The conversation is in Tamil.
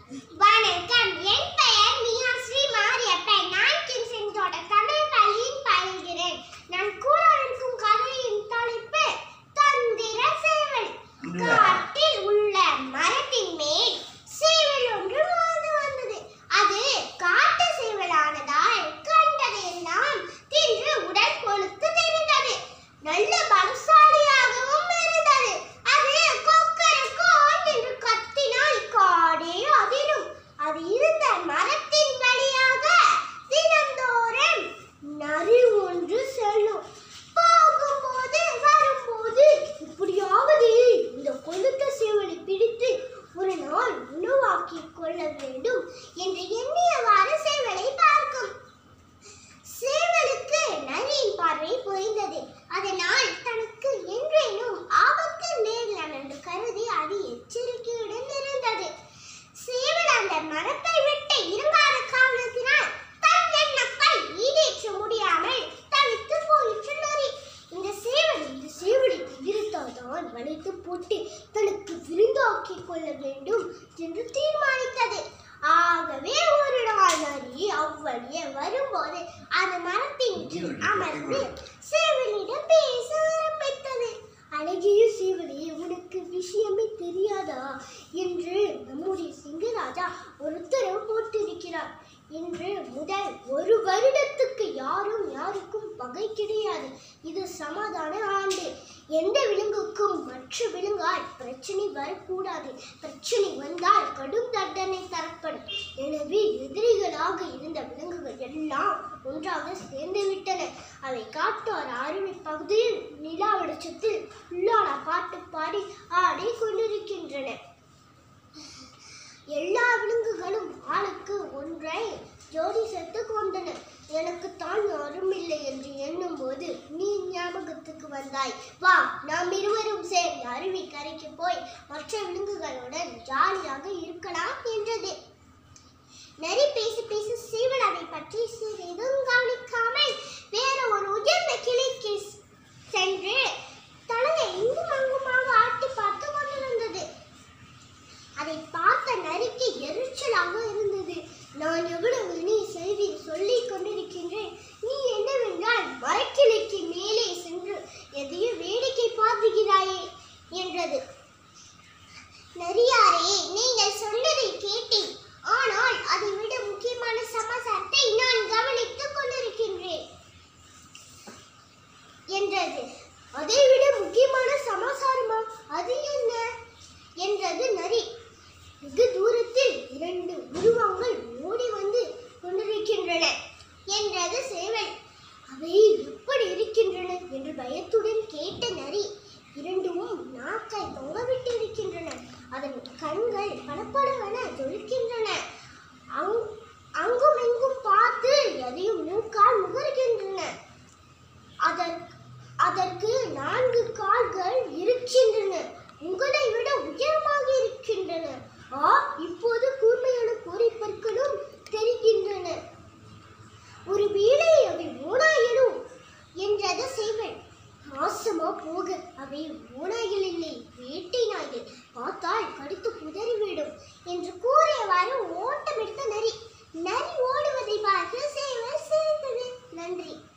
வணக்கம் என் பெயர் மியா ஸ்ரீ மாரியப்பன் நான் கிங்சிங்கோட தமிழ் பள்ளியில் பயில்கிறேன் நான் கூற இருக்கும் கதையின் தலைப்பு தந்திர சேவல் காட்டில் உள்ள மரத்தின் மேல் சேவல் ஒன்று வாழ்ந்து வந்தது அது காட்டு சேவலானதால் கண்டதையெல்லாம் தின்று உடல் கொழுத்து தெரிந்தது நல்ல பலசாலியாகவும் இருந்தது அது கொக்கரக்கோ என்று கத்தினால் காடே அதிரும் அது இருந்த மரத்தின் வழியாக தினந்தோறும் நரி ஒன்று செல்லும் போகும்போது வரும்போது இப்படியாவது இந்த கொழுத்த சேவலை பிடித்து ஒரு நாள் உணவாக்கிக் கொள்ள வேண்டும் என்று எண்ணியவாறு சேவலை பார்க்கும் சேவலுக்கு நரியின் பார்வை புரிந்தது அதனால் தனக்கு என்றேனும் ஆபத்து நேரலாம் என்று கருதி அது எச்சரிக்கையுடன் இருந்தது சேவல் அந்த மரத்தை விட்டு இறங்காத காரணத்தினால் தன் எண்ணத்தை ஈடேற்ற முடியாமல் தவித்து போயிற்று நரி இந்த சேவல் இந்த சேவலை எதிர்த்தால்தான் வளைத்து போட்டு தனக்கு விருந்தாக்கிக் கொள்ள வேண்டும் என்று தீர்மானித்தது ஆகவே ஒரு நாள் நரி அவ்வழியே வரும்போது அந்த மரத்தின் கீழ் அமர்ந்து சேவலிடம் பேச ஆரம்பித்தது அழகிய சேவலே உனக்கு விஷயமே தெரியாதா என்று நம்முடைய சிங்கராஜா ஒரு உத்தரவு போட்டிருக்கிறார் இன்று முதல் ஒரு வருடத்துக்கு யாரும் யாருக்கும் பகை கிடையாது இது சமாதான ஆண்டு எந்த விலங்குக்கும் மற்ற விலங்கால் பிரச்சனை வரக்கூடாது பிரச்சனை வந்தால் கடும் தண்டனை தரப்படும் எனவே எதிரிகளாக இருந்த விலங்குகள் எல்லாம் ஒன்றாக சேர்ந்து விட்டன அவை காட்டார் அருவி பகுதியில் நிலா வெளிச்சத்தில் உள்ளாடா பாட்டு பாடி ஆடி கொண்டிருக்கின்றன எல்லா விலங்குகளும் ஆளுக்கு ஒன்றை ஜோடி சேர்த்து கொண்டன எனக்கு தான் யாரும் இல்லை என்று எண்ணும் போது நீ ஞாபகத்துக்கு வந்தாய் வா நாம் இருவரும் சேர்ந்து அருவி கரைக்கு போய் மற்ற விலங்குகளுடன் ஜாலியாக இருக்கலாம் என்றது நரி பேசி பேசி சீவல் அதை பற்றி சிறிதும் கவனிக்காமல் வேற ஒரு உயர்ந்த கிளைக்கு சென்று தலையை இங்கும் அங்குமாக ஆட்டி பார்த்து கொண்டிருந்தது அதை பார்த்த நரிக்கு எரிச்சலாக இருந்தது நான் எவ்வளவு நீ செய்தி சொல்லிக் கொண்டிருக்கின்றேன் நீ என்னவென்றால் மரக்கிளைக்கு மேலே சென்று எதையும் வேடிக்கை பார்த்துகிறாயே என்றது நரியாரே நீங்கள் சொன்னதை கேட்டேன் ஆனால் அதை விட முக்கியமான சமாசாரத்தை நான் கவனித்துக் கொண்டிருக்கின்றேன் என்றது அதை விட முக்கியமான சமாசாரமா அது என்ன என்றது நரி வெகு தூரத்தில் இரண்டு உருவங்கள் ஓடி வந்து கொண்டிருக்கின்றன என்றது சேவல் அவை எப்படி இருக்கின்றன என்று பயத்துடன் கேட்ட நரி இரண்டும் நாக்கை தொங்கவிட்டு இருக்கின்றன அதன் கண்கள் படபடவென ஜொலிக்கின்றன அங்- அங்கும் இங்கும் பார்த்து எதையும் மூக்கால் முகர்கின்றன அதற்கு அதற்கு நான்கு கால்கள் இருக்கின்றன உங்களை விட உயரமாக இருக்கின்றன ஆ இப்போது கூர்மையான கோரை பற்களும் தெரிகின்றன ஒரு வேளை அவை ஓனாயிடும் என்றது சேவல் நாசமா போக அவை ஓநாய்கள் இல்லை வேட்டை நாய்கள் பார்த்தால் கடித்து புதறிவிடும் என்று கூறியவாறு ஓட்டமெடுத்த நரி நரி ஓடுவதை பார்த்து சேவல் சிரித்தது நன்றி